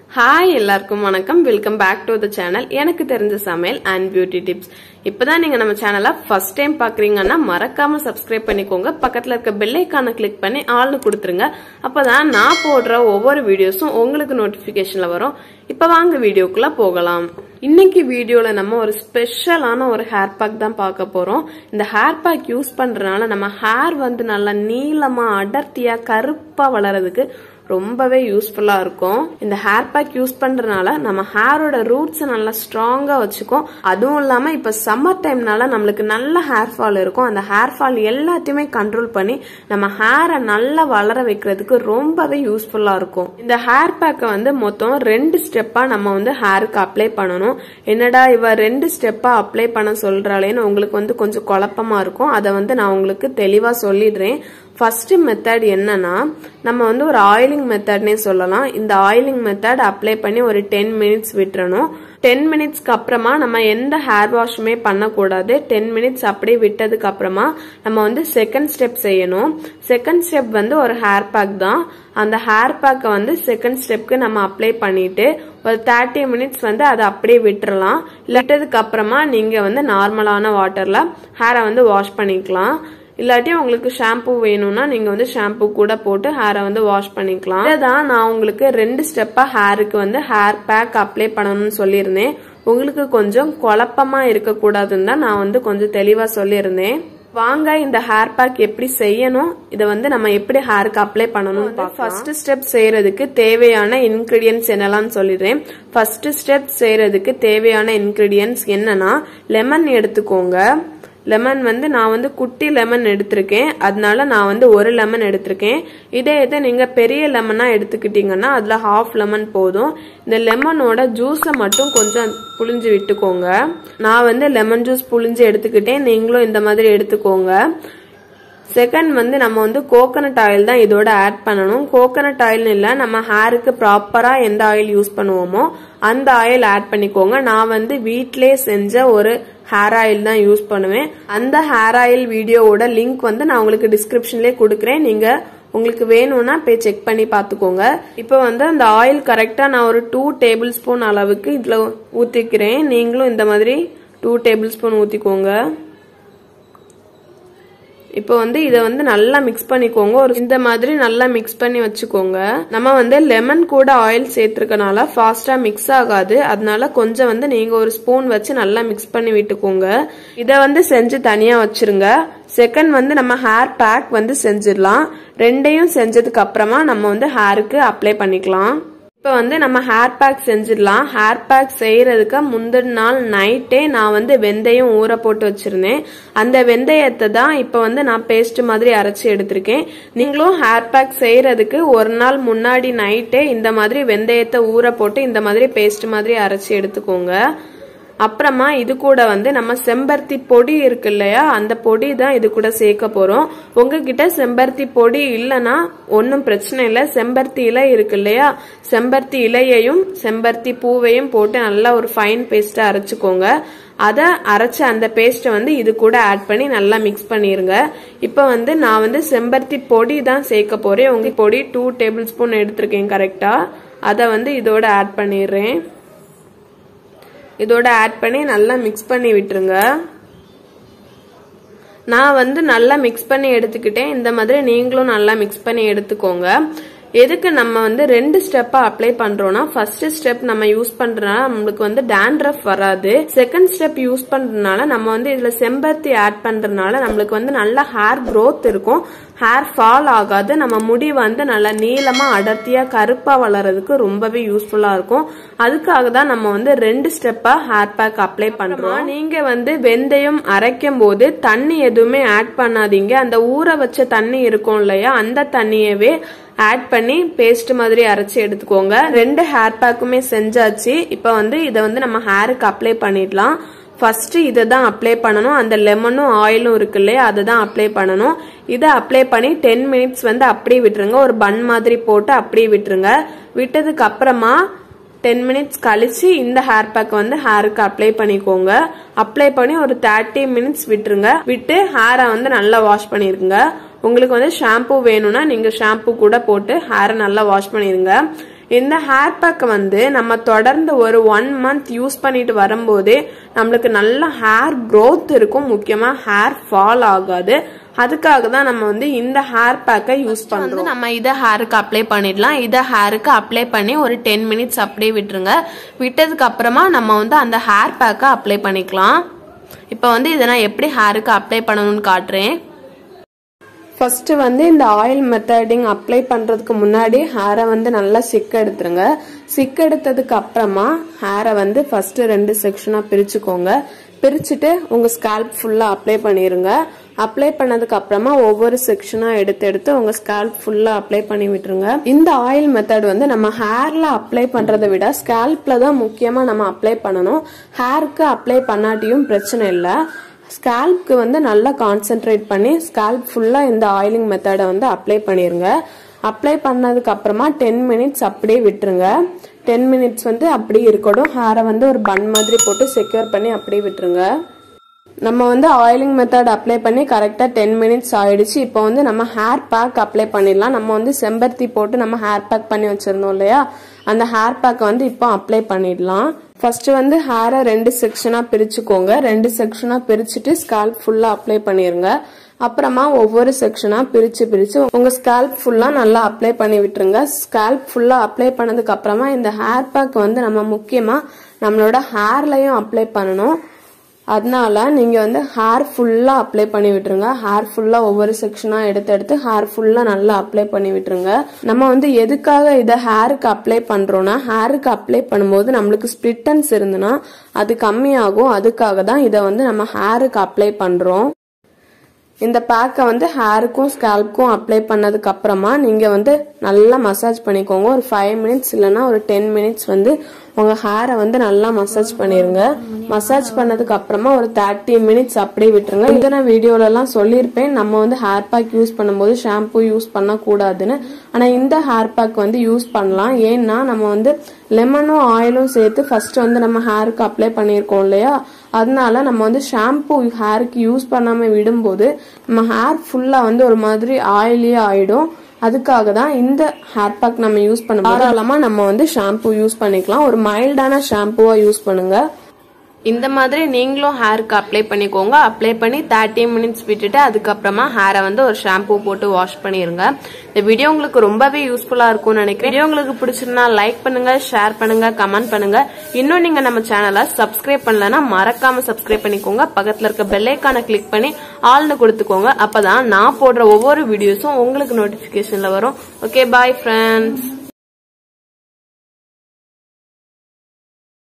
hi எல்லாருக்கும் வணக்கம் welcome back to the channel எனக்கு தெரிஞ்ச சமையல் அண்ட் பியூட்டி டிப்ஸ் இப்பதான் நீங்க நம்ம சேனலை ஃபர்ஸ்ட் டைம் பாக்குறீங்கன்னா மறக்காம சப்ஸ்கிரைப் பண்ணிக்கோங்க பக்கத்துல இருக்க பெல் ஐக்கானை கிளிக் பண்ணி ஆள்னு கொடுத்துருங்க அப்பதான் நான் போடுற ஒவ்வொரு வீடியோஸும் உங்களுக்கு நோட்டிபிகேஷன்ல வரும் இப்ப வாங்க வீடியோக்குள்ள போகலாம் இன்னைக்கு வீடியோல நம்ம ஒரு ஸ்பெஷலான ஒரு ஹேர் பேக் தான் பார்க்க போறோம் இந்த ஹேர் பேக் யூஸ் பண்றதுனால நம்ம ஹேர் வந்து நல்லா நீளமா அடர்த்தியா கருப்பா வளர்றதுக்கு ரொம்பவே யூஸ்ஃபுல்லா இருக்கும் இந்த ஹேர் பேக் யூஸ் பண்றதுனால நம்ம ஹேரோட ரூட்ஸ் நல்லா ஸ்ட்ராங்கா வச்சுக்கும் அதுவும் இல்லாம இப்ப சம்மர் டைம்னால நம்மளுக்கு நல்ல ஹேர் ஃபால் இருக்கும் அந்த ஹேர் ஃபால் எல்லாத்தையுமே கண்ட்ரோல் பண்ணி நம்ம ஹேரை நல்லா வளர வைக்கிறதுக்கு ரொம்பவே யூஸ்ஃபுல்லா இருக்கும் இந்த ஹேர் பேக்கை வந்து மொத்தம் ரெண்டு ஸ்டெப்பா நம்ம வந்து ஹேருக்கு அப்ளை பண்ணணும் என்னடா இவ ரெண்டு ஸ்டெப்பா அப்ளை பண்ண சொல்றாளேன்னு உங்களுக்கு வந்து கொஞ்சம் குழப்பமா இருக்கும் அதை வந்து நான் உங்களுக்கு தெளிவா சொல்லிடுறேன் ஃபர்ஸ்ட் மெத்தட் என்னன்னா நம்ம வந்து ஒரு ஆயிலிங் மெத்தட்னே சொல்லலாம் இந்த ஆயிலிங் மெத்தட் அப்ளை பண்ணி ஒரு டென் மினிட்ஸ் விட்டுறணும் டென் மினிட்ஸ்க்கு அப்புறமா நம்ம எந்த ஹேர் வாஷுமே பண்ணக்கூடாது டென் மினிட்ஸ் அப்படியே விட்டதுக்கு அப்புறமா நம்ம வந்து செகண்ட் ஸ்டெப் செய்யணும் செகண்ட் ஸ்டெப் வந்து ஒரு ஹேர் பேக் தான் அந்த ஹேர் பேக்கை வந்து செகண்ட் ஸ்டெப்க்கு நம்ம அப்ளை பண்ணிட்டு ஒரு தேர்ட்டி மினிட்ஸ் வந்து அதை அப்படியே விட்டுறலாம் விட்டதுக்கு அப்புறமா நீங்க வந்து நார்மலான வாட்டர்ல ஹேரை வந்து வாஷ் பண்ணிக்கலாம் இல்லாட்டி உங்களுக்கு ஷாம்பு வேணும்னா நீங்க வந்து ஷாம்பு கூட போட்டு ஹேரை வந்து வாஷ் பண்ணிக்கலாம் இதான் நான் உங்களுக்கு ரெண்டு ஸ்டெப்பா ஹேருக்கு வந்து ஹேர் பேக் அப்ளை பண்ணணும்னு சொல்லியிருந்தேன் உங்களுக்கு கொஞ்சம் குழப்பமா இருக்கக்கூடாதுன்னு தான் நான் வந்து கொஞ்சம் தெளிவா சொல்லியிருந்தேன் வாங்க இந்த ஹேர் பேக் எப்படி செய்யணும் இதை வந்து நம்ம எப்படி ஹேருக்கு அப்ளை பண்ணணும் ஃபர்ஸ்ட் ஸ்டெப் செய்யறதுக்கு தேவையான இன்கிரீடியன்ஸ் என்னெல்லாம் சொல்லிடுறேன் ஃபர்ஸ்ட் ஸ்டெப் செய்யறதுக்கு தேவையான இன்கிரீடியன்ஸ் என்னன்னா லெமன் எடுத்துக்கோங்க லெமன் வந்து நான் வந்து குட்டி லெமன் எடுத்திருக்கேன் அதனால நான் வந்து ஒரு லெமன் எடுத்திருக்கேன் இதே இதை நீங்க பெரிய லெமனா எடுத்துக்கிட்டீங்கன்னா அதுல ஹாஃப் லெமன் போதும் இந்த லெமனோட ஜூஸை மட்டும் கொஞ்சம் புளிஞ்சு விட்டுக்கோங்க நான் வந்து லெமன் ஜூஸ் புளிஞ்சு எடுத்துக்கிட்டேன் நீங்களும் இந்த மாதிரி எடுத்துக்கோங்க செகண்ட் வந்து நம்ம வந்து கோகனட் ஆயில் தான் இதோட ஆட் பண்ணணும் கோகனட் ஆயில் இல்ல நம்ம ஹேருக்கு ப்ராப்பரா எந்த ஆயில் யூஸ் பண்ணுவோமோ அந்த ஆயில் ஆட் பண்ணிக்கோங்க நான் வந்து வீட்டிலே செஞ்ச ஒரு ஹேர் ஆயில் தான் யூஸ் பண்ணுவேன் அந்த ஹேர் ஆயில் வீடியோவோட லிங்க் வந்து நான் உங்களுக்கு டிஸ்கிரிப்ஷன்லேயே கொடுக்குறேன் நீங்க உங்களுக்கு வேணும்னா போய் செக் பண்ணி பார்த்துக்கோங்க இப்போ வந்து அந்த ஆயில் கரெக்டாக நான் ஒரு டூ டேபிள் ஸ்பூன் அளவுக்கு இதில் ஊற்றிக்கிறேன் நீங்களும் இந்த மாதிரி டூ டேபிள் ஸ்பூன் ஊற்றிக்கோங்க இப்போ வந்து இதை வந்து நல்லா மிக்ஸ் பண்ணிக்கோங்க ஒரு இந்த மாதிரி நல்லா மிக்ஸ் பண்ணி வச்சுக்கோங்க நம்ம வந்து லெமன் கூட ஆயில் சேர்த்துருக்கனால ஃபாஸ்டா மிக்ஸ் ஆகாது அதனால கொஞ்சம் வந்து நீங்க ஒரு ஸ்பூன் வச்சு நல்லா மிக்ஸ் பண்ணி விட்டுக்கோங்க இதை வந்து செஞ்சு தனியா வச்சிருங்க செகண்ட் வந்து நம்ம ஹேர் பேக் வந்து செஞ்சிடலாம் ரெண்டையும் செஞ்சதுக்கு அப்புறமா நம்ம வந்து ஹேருக்கு அப்ளை பண்ணிக்கலாம் இப்போ வந்து நம்ம ஹேர் பேக் செஞ்சிடலாம் ஹேர் பேக் செய்யறதுக்கு முந்தின நாள் நைட்டே நான் வந்து வெந்தயம் ஊற போட்டு வச்சிருந்தேன் அந்த வெந்தயத்தை தான் இப்போ வந்து நான் பேஸ்ட் மாதிரி அரைச்சி எடுத்திருக்கேன் நீங்களும் ஹேர் பேக் செய்யறதுக்கு ஒரு நாள் முன்னாடி நைட்டே இந்த மாதிரி வெந்தயத்தை ஊற போட்டு இந்த மாதிரி பேஸ்ட் மாதிரி அரைச்சி எடுத்துக்கோங்க அப்புறமா இது கூட வந்து நம்ம செம்பருத்தி பொடி இருக்கு இல்லையா அந்த பொடி தான் இது கூட சேர்க்க போறோம் உங்ககிட்ட செம்பருத்தி பொடி இல்லைன்னா ஒன்றும் பிரச்சனை இல்லை செம்பருத்தி இலை இருக்கு இல்லையா செம்பருத்தி இலையையும் செம்பருத்தி பூவையும் போட்டு நல்லா ஒரு ஃபைன் பேஸ்டா அரைச்சுக்கோங்க அதை அரைச்ச அந்த பேஸ்ட்டை வந்து இது கூட ஆட் பண்ணி நல்லா மிக்ஸ் பண்ணிருங்க இப்போ வந்து நான் வந்து செம்பருத்தி பொடி தான் சேர்க்க போறேன் உங்க பொடி டூ டேபிள் ஸ்பூன் எடுத்திருக்கேன் கரெக்டா அதை வந்து இதோட ஆட் பண்ணிடுறேன் இதோட ஆட் பண்ணி நல்லா மிக்ஸ் பண்ணி விட்டுருங்க நான் வந்து நல்லா மிக்ஸ் பண்ணி எடுத்துக்கிட்டேன் இந்த மாதிரி நீங்களும் நல்லா மிக்ஸ் பண்ணி எடுத்துக்கோங்க எதுக்கு நம்ம வந்து ரெண்டு ஸ்டெப்பா அப்ளை பண்றோம்னா ஃபர்ஸ்ட் ஸ்டெப் நம்ம யூஸ் பண்றதுனால நம்மளுக்கு வந்து டேண்ட்ரஃப் வராது செகண்ட் ஸ்டெப் யூஸ் பண்றதுனால நம்ம வந்து இதுல செம்பருத்தி ஆட் பண்றதுனால நம்மளுக்கு வந்து நல்ல ஹேர் க்ரோத் இருக்கும் ஹேர் ஃபால் ஆகாது நம்ம முடி வந்து நல்லா நீளமா அடர்த்தியா கருப்பா வளர்றதுக்கு ரொம்பவே யூஸ்ஃபுல்லா இருக்கும் அதுக்காக தான் நம்ம வந்து ரெண்டு ஸ்டெப்பா ஹேர் பேக் அப்ளை பண்றோம் நீங்க வந்து வெந்தயம் அரைக்கும் போது தண்ணி எதுவுமே ஆட் பண்ணாதீங்க அந்த ஊற வச்ச தண்ணி இருக்கும் இல்லையா அந்த தண்ணியவே ஆட் பண்ணி பேஸ்ட் மாதிரி அரைச்சி எடுத்துக்கோங்க ரெண்டு ஹேர் பேக்குமே செஞ்சாச்சு இப்போ வந்து இதை வந்து நம்ம ஹேருக்கு அப்ளை பண்ணிடலாம் ஃபர்ஸ்ட் இதை தான் அப்ளை பண்ணணும் அந்த லெமனும் ஆயிலும் இருக்கு இல்லையா அதை தான் அப்ளை பண்ணணும் இதை அப்ளை பண்ணி டென் மினிட்ஸ் வந்து அப்படியே விட்டுருங்க ஒரு பன் மாதிரி போட்டு அப்படியே விட்டுருங்க விட்டதுக்கு அப்புறமா டென் மினிட்ஸ் கழிச்சு இந்த ஹேர் பேக் வந்து ஹேருக்கு அப்ளை பண்ணிக்கோங்க அப்ளை பண்ணி ஒரு தேர்ட்டி மினிட்ஸ் விட்டுருங்க விட்டு ஹேரை வந்து நல்லா வாஷ் பண்ணிருங்க உங்களுக்கு வந்து ஷாம்பு வேணும்னா நீங்க ஷாம்பு கூட போட்டு ஹேரை நல்லா வாஷ் பண்ணிருங்க இந்த ஹேர் பேக் வந்து நம்ம தொடர்ந்து ஒரு ஒன் மந்த் யூஸ் பண்ணிட்டு வரும்போதே நம்மளுக்கு நல்ல ஹேர் growth இருக்கும் முக்கியமா ஹேர் ஃபால் ஆகாது அதுக்காக தான் நம்ம வந்து இந்த ஹேர் பேக்கை யூஸ் பண்றோம் நம்ம இதை ஹேருக்கு அப்ளை பண்ணிடலாம் இதை ஹேருக்கு அப்ளை பண்ணி ஒரு டென் மினிட்ஸ் அப்படியே விட்டுருங்க விட்டதுக்கு அப்புறமா நம்ம வந்து அந்த ஹேர் பேக்கை அப்ளை பண்ணிக்கலாம் இப்போ வந்து இதை நான் எப்படி ஹேருக்கு அப்ளை பண்ணணும்னு காட்டுறேன் ஃபர்ஸ்ட் வந்து இந்த ஆயில் மெத்தடிங் அப்ளை பண்றதுக்கு முன்னாடி ஹேரை வந்து நல்லா சிக் எடுத்துருங்க சிக் எடுத்ததுக்கு அப்புறமா ஹேரை வந்து ஃபர்ஸ்ட் ரெண்டு செக்ஷனா பிரிச்சுக்கோங்க பிரிச்சுட்டு உங்க ஸ்கேல்ப் ஃபுல்லா அப்ளை பண்ணிருங்க அப்ளை பண்ணதுக்கு அப்புறமா ஒவ்வொரு செக்ஷனா எடுத்து எடுத்து உங்க ஸ்கேல்ப் ஃபுல்லா அப்ளை பண்ணி விட்டுருங்க இந்த ஆயில் மெத்தட் வந்து நம்ம ஹேர்ல அப்ளை பண்றதை விட ஸ்கேல்ப்ல தான் முக்கியமா நம்ம அப்ளை பண்ணணும் ஹேருக்கு அப்ளை பண்ணாட்டியும் பிரச்சனை இல்லை ஸ்கேல்ப்க்கு வந்து நல்லா கான்சென்ட்ரேட் பண்ணி ஸ்கேல்ப் ஃபுல்லாக இந்த ஆயிலிங் மெத்தடை வந்து அப்ளை பண்ணிருங்க அப்ளை பண்ணதுக்கு அப்புறமா டென் மினிட்ஸ் அப்படியே விட்டுருங்க டென் மினிட்ஸ் வந்து அப்படியே இருக்கட்டும் ஹேரை வந்து ஒரு பன் மாதிரி போட்டு செக்யூர் பண்ணி அப்படியே விட்டுருங்க நம்ம வந்து ஆயிலிங் மெத்தட் அப்ளை பண்ணி கரெக்டாக டென் மினிட்ஸ் ஆயிடுச்சு இப்போ வந்து நம்ம ஹேர் பேக் அப்ளை பண்ணிடலாம் நம்ம வந்து செம்பருத்தி போட்டு நம்ம ஹேர் பேக் பண்ணி வச்சிருந்தோம் இல்லையா அந்த ஹேர் பேக்கை வந்து இப்போ அப்ளை பண்ணிடலாம் ஃபர்ஸ்ட் வந்து ஹேரை ரெண்டு செக்ஷனா பிரிச்சுக்கோங்க ரெண்டு செக்ஷனா பிரிச்சுட்டு ஸ்கால்ப் ஃபுல்லா அப்ளை பண்ணிருங்க அப்புறமா ஒவ்வொரு செக்ஷனா பிரிச்சு பிரிச்சு உங்க ஸ்கால்ப் ஃபுல்லா நல்லா அப்ளை பண்ணி விட்டுருங்க ஸ்கால்ப் ஃபுல்லா அப்ளை பண்ணதுக்கு அப்புறமா இந்த ஹேர் பேக் வந்து நம்ம முக்கியமா நம்மளோட ஹேர்லயும் அப்ளை பண்ணணும் அதனால நீங்க வந்து ஹேர் ஃபுல்லா அப்ளை பண்ணி விட்டுருங்க ஹேர் ஃபுல்லா ஒவ்வொரு செக்ஷனா எடுத்து எடுத்து ஹேர் ஃபுல்லா நல்லா அப்ளை பண்ணி விட்டுருங்க நம்ம வந்து எதுக்காக இதை ஹேருக்கு அப்ளை பண்றோம்னா ஹேருக்கு அப்ளை பண்ணும்போது நம்மளுக்கு ஸ்பிளிட்டன்ஸ் இருந்துன்னா அது கம்மியாகும் அதுக்காக தான் இதை வந்து நம்ம ஹேருக்கு அப்ளை பண்றோம் இந்த பேக்கை வந்து ஹேருக்கும் ஸ்கேல்ப்க்கும் அப்ளை பண்ணதுக்கு அப்புறமா நீங்க வந்து நல்லா மசாஜ் பண்ணிக்கோங்க ஒரு ஃபைவ் மினிட்ஸ் இல்லைன்னா ஒரு டென் மினிட்ஸ் வந்து உங்க ஹேரை வந்து நல்லா மசாஜ் பண்ணிருங்க மசாஜ் பண்ணதுக்கு அப்புறமா ஒரு தேர்ட்டி மினிட்ஸ் அப்படியே விட்டுருங்க இதை நான் வீடியோல எல்லாம் சொல்லியிருப்பேன் நம்ம வந்து ஹேர் பேக் யூஸ் பண்ணும்போது ஷாம்பு யூஸ் பண்ண கூடாதுன்னு ஆனா இந்த ஹேர் பேக் வந்து யூஸ் பண்ணலாம் ஏன்னா நம்ம வந்து லெமனும் ஆயிலும் சேர்த்து ஃபர்ஸ்ட் வந்து நம்ம ஹேருக்கு அப்ளை பண்ணியிருக்கோம் இல்லையா அதனால நம்ம வந்து ஷாம்பு ஹேருக்கு யூஸ் பண்ணாம விடும்போது நம்ம ஹேர் ஃபுல்லா வந்து ஒரு மாதிரி ஆயிலியா ஆயிடும் அதுக்காக தான் இந்த ஹேர் பேக் நம்ம யூஸ் பண்ண தாராளமா நம்ம வந்து ஷாம்பு யூஸ் பண்ணிக்கலாம் ஒரு மைல்டான ஷாம்புவா யூஸ் பண்ணுங்க இந்த மாதிரி நீங்களும் ஹேருக்கு அப்ளை பண்ணிக்கோங்க அப்ளை பண்ணி தேர்ட்டி மினிட்ஸ் விட்டுட்டு அதுக்கப்புறமா ஹேரை வந்து ஒரு ஷாம்பு போட்டு வாஷ் பண்ணிருங்க இந்த வீடியோ உங்களுக்கு ரொம்பவே யூஸ்ஃபுல்லா இருக்கும்னு நினைக்கிறேன் வீடியோ உங்களுக்கு பிடிச்சிருந்தா லைக் பண்ணுங்க ஷேர் பண்ணுங்க கமெண்ட் பண்ணுங்க இன்னும் நீங்க நம்ம சேனலை சப்ஸ்கிரைப் பண்ணலன்னா மறக்காம சப்ஸ்கிரைப் பண்ணிக்கோங்க பக்கத்துல இருக்க பெல்லைக்கான கிளிக் பண்ணி ஆல்னு கொடுத்துக்கோங்க அப்பதான் நான் போடுற ஒவ்வொரு வீடியோஸும் உங்களுக்கு நோட்டிபிகேஷன்ல வரும் ஓகே பாய் ஃப்ரெண்ட்ஸ்